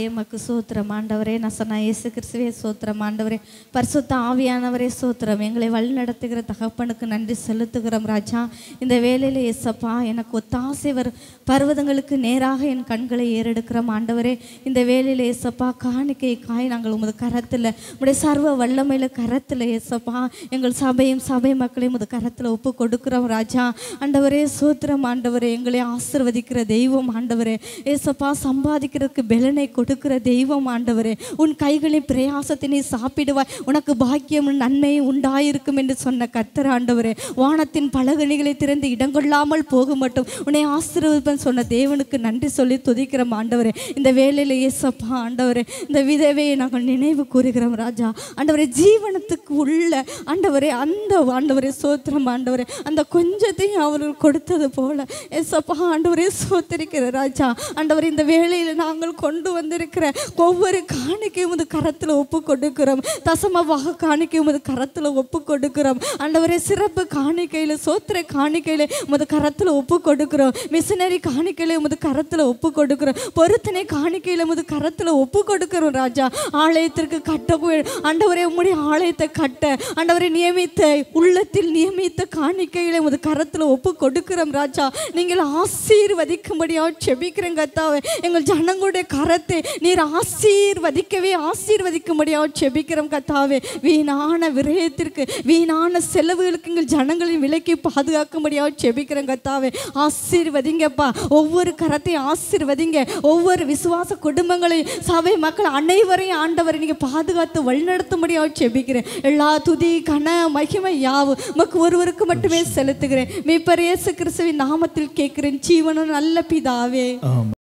எமக்கு சூத்திரம் ஆண்டவரே நசனா இயேசு கிறிஸ்துவே சூத்திரம் ஆண்டவரே பரிசுத்த ஆவியானவரே சூத்திரம் எங்களை வழிநடத்துகிற தகப்பனுக்கு நன்றி செலுத்துகிறோம் ராஜா இந்த வேலையில் இயேசப்பா எனக்கு ஒத்தாசை வரும் பர்வதங்களுக்கு நேராக என் கண்களை ஏறெடுக்கிறோம் ஆண்டவரே இந்த வேலையில் இயேசப்பா காணிக்கை காய் நாங்கள் உமது கரத்தில் உடைய சர்வ வல்லமையில கரத்தில் இயேசப்பா எங்கள் சபையும் சபை மக்களையும் உமது கரத்தில் ஒப்பு கொடுக்கிறோம் ராஜா ஆண்டவரே சூத்திரம் ஆண்டவரே எங்களை ஆசிர்வதிக்கிற தெய்வம் ஆண்டவரே ஏசப்பா சம்பாதிக்கிறதுக்கு பெலனை கொடுக்கிற தெய்வம் ஆண்டவரே உன் கைகளின் பிரயாசத்தினை சாப்பிடுவாய் உனக்கு பாக்கியம் நன்மையும் உண்டாயிருக்கும் என்று சொன்ன கர்த்தர் ஆண்டவரே வானத்தின் பலகணிகளை திறந்து இடங்கொள்ளாமல் போக மட்டும் உன்னை ஆசீர்வதிப்பேன் சொன்ன தேவனுக்கு நன்றி சொல்லி துதிக்கிறோம் ஆண்டவரே இந்த வேலையில் ஏசப்பா ஆண்டவரே இந்த விதவையை நாங்கள் நினைவு கூறுகிறோம் ராஜா ஆண்டவரே ஜீவனத்துக்கு உள்ள ஆண்டவரே அந்த ஆண்டவரே சோத்திரம் ஆண்டவரே அந்த கொஞ்சத்தையும் அவர்கள் கொடுத்தது போல ஏசப்பா ஆண்டவரே சோத்திருக்கிற ராஜா ஆண்டவர் இந்த வேளையில் நாங்கள் கொண்டு வந்திருக்கிற ஒவ்வொரு காணிக்கையும் உமது கரத்தில் ஒப்பு கொடுக்கிறோம் தசமவாக காணிக்கை உமது கரத்தில் ஒப்பு கொடுக்கிறோம் ஆண்டவரே சிறப்பு காணிக்கையில் சோத்திர காணிக்கையில் உமது கரத்தில் ஒப்பு கொடுக்கிறோம் மிஷினரி காணிக்கையில் உமது கரத்தில் ஒப்பு கொடுக்கிறோம் பொருத்தனை காணிக்கையில் உமது கரத்தில் ஒப்பு கொடுக்கிறோம் ராஜா ஆலயத்திற்கு கட்ட ஆண்டவரே உம்முடைய ஆலயத்தை கட்ட ஆண்டவரை நியமித்த உள்ளத்தில் நியமித்த காணிக்கைகளை உமது கரத்தில் ஒப்பு கொடுக்கிறோம் ராஜா நீங்கள் ஆசீர்வதிக்கும்படியா செபிக்கிறேன் கத்தாவே எங்கள் ஜனங்களுடைய கரத்தை நீர் ஆசீர்வதிக்கவே ஆசீர்வதிக்கும்படியா செபிக்கிறோம் கத்தாவே வீணான விரயத்திற்கு வீணான செலவுகளுக்கு எங்கள் ஜனங்களின் விலைக்கு பாதுகாக்கும்படியா செபிக்கிறேன் கத்தாவே ஆசீர்வதிங்கப்பா ஒவ்வொரு கரத்தையும் ஆசீர்வதிங்க ஒவ்வொரு விசுவாச குடும்பங்களையும் சபை மக்கள் அனைவரையும் ஆண்டவரை நீங்க பாதுகாத்து வழிநடத்தும்படியா செபிக்கிறேன் எல்லா துதி கன மகிமை யாவும் உமக்கு ஒருவருக்கு மட்டுமே செலுத்துகிறேன் மீப்பர் இயேசு கிறிஸ்துவின் நாமத்தில் கேட்கிறேன் ஜீவனும் நல்ல பிதாவே ஆம்